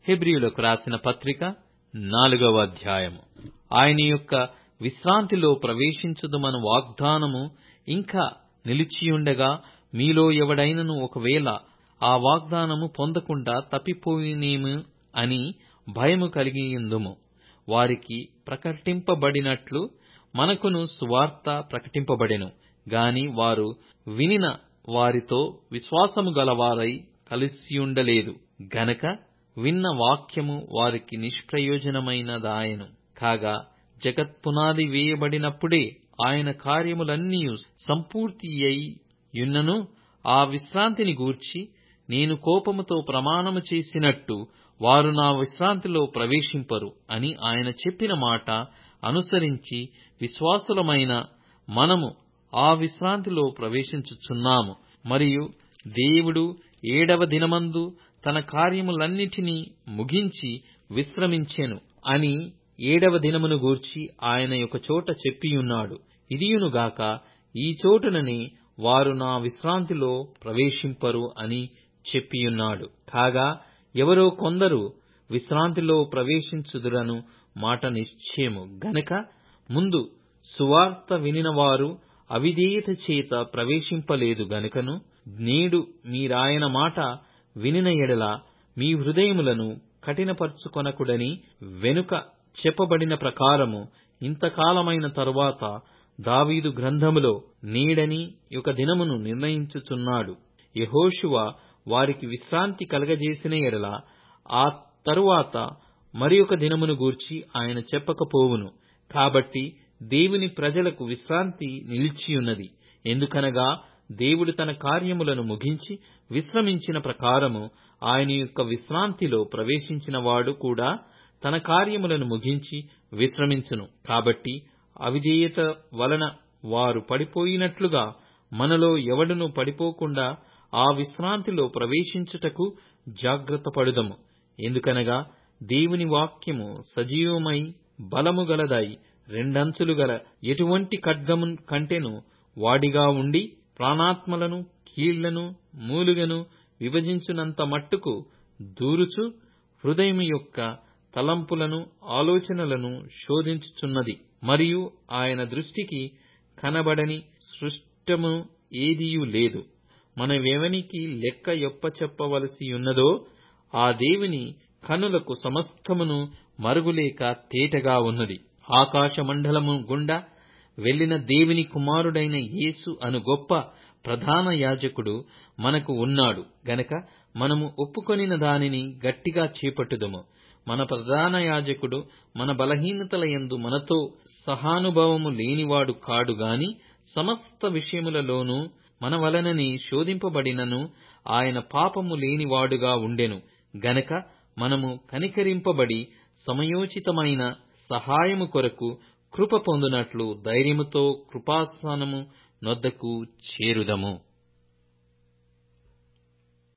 హెబ్రీయులకు రాసిన పత్రిక నాలుగవ అధ్యాయము ఆయన యొక్క విశ్రాంతిలో ప్రవేశించుదమను వాగ్దానము ఇంకా నిలిచియుండగా మీలో ఎవడైనను ఒకవేళ ఆ వాగ్దానము పొందకుండా తప్పిపోయినేము అని భయము కలిగియుందుము వారికి ప్రకటింపబడినట్లు మనకును సువార్త ప్రకటింపబడెను గాని వారు వినిన వారితో విశ్వాసము గలవారై కలిసియుండలేదు గనక విన్న వాక్యము వారికి నిష్ప్రయోజనమైనదాయెను కాగా జగత్పునాది వేయబడినప్పుడే ఆయన కార్యములన్నీయు సంపూర్తియై యున్నను ఆ విశ్రాంతిని గూర్చి నేను కోపముతో ప్రమాణము చేసినట్టు వారు నా విశ్రాంతిలో ప్రవేశింపరు అని ఆయన చెప్పిన మాట అనుసరించి విశ్వాసులమైన మనము ఆ విశ్రాంతిలో ప్రవేశించుచున్నాము మరియు దేవుడు ఏడవ దినమందు తన కార్యములన్నిటినీ ముగించి విశ్రమించెను అని ఏడవ దినమును గూర్చి ఆయన ఒకచోట చెప్పియున్నాడు ఇదియునుగాక ఈ చోటుననే వారు నా విశ్రాంతిలో ప్రవేశింపరు అని చెప్పియున్నాడు కాగా ఎవరో కొందరు విశ్రాంతిలో ప్రవేశించుదురను మాట నిశ్చయము గనక ముందు సువార్త వినినవారు అవిధేయత చేత ప్రవేశింపలేదు గనుకను నేడు మీరాయన మాట వినిన ఎడల మీ హృదయములను కఠినపరచుకొనకుడని వెనుక చెప్పబడిన ప్రకారము ఇంతకాలమైన తరువాత దావీదు గ్రంథములో నేడని ఒక దినమును నిర్ణయించుచున్నాడు యెహోషువ వారికి విశ్రాంతి కలగజేసిన ఎడల ఆ తరువాత మరి ఒక దినమును గూర్చి ఆయన చెప్పకపోవును కాబట్టి దేవుని ప్రజలకు విశ్రాంతి నిలిచియున్నది ఎందుకనగా దేవుడు తన కార్యములను ముగించి విశ్రమించిన ప్రకారము ఆయన యొక్క విశ్రాంతిలో ప్రవేశించిన వాడు కూడా తన కార్యములను ముగించి విశ్రమించును కాబట్టి అవిధేయత వలన వారు పడిపోయినట్లుగా మనలో ఎవడును పడిపోకుండా ఆ విశ్రాంతిలో ప్రవేశించుటకు జాగ్రత్త పడుదము ఎందుకనగా దేవుని వాక్యము సజీవమై బలము గలదై రెండంచులు గల ఎటువంటి ఖడ్గము కంటెను వాడిగా ఉండి ప్రాణాత్మలను కీళ్లను మూలుగను విభజించునంత మట్టుకు దూరుచు హృదయం యొక్క తలంపులను ఆలోచనలను శోధించుచున్నది మరియు ఆయన దృష్టికి కనబడని సృష్టము ఏదియూ లేదు మనమెవనికి లెక్క యొప్పచెప్పవలసియున్నదో ఆ దేవుని కనులకు సమస్తమును మరుగులేక తేటగా ఉన్నది ఆకాశమండలము గుండా వెళ్ళిన దేవుని కుమారుడైన యేసు అను గొప్ప ప్రధాన యాజకుడు మనకు ఉన్నాడు గనక మనము ఒప్పుకొనిన దానిని గట్టిగా చేపట్టుదము మన ప్రధాన యాజకుడు మన బలహీనతల యందు మనతో సహానుభవము లేనివాడు కాడు గాని సమస్త విషయములలోనూ మన వలననే శోధింపబడినను ఆయన పాపము లేనివాడుగా ఉండెను గనక మనము కనికరింపబడి సమయోచితమైన సహాయము కొరకు కృప పొందునట్లు ధైర్యముతో కృపాసనము నొద్దకు చేరుదము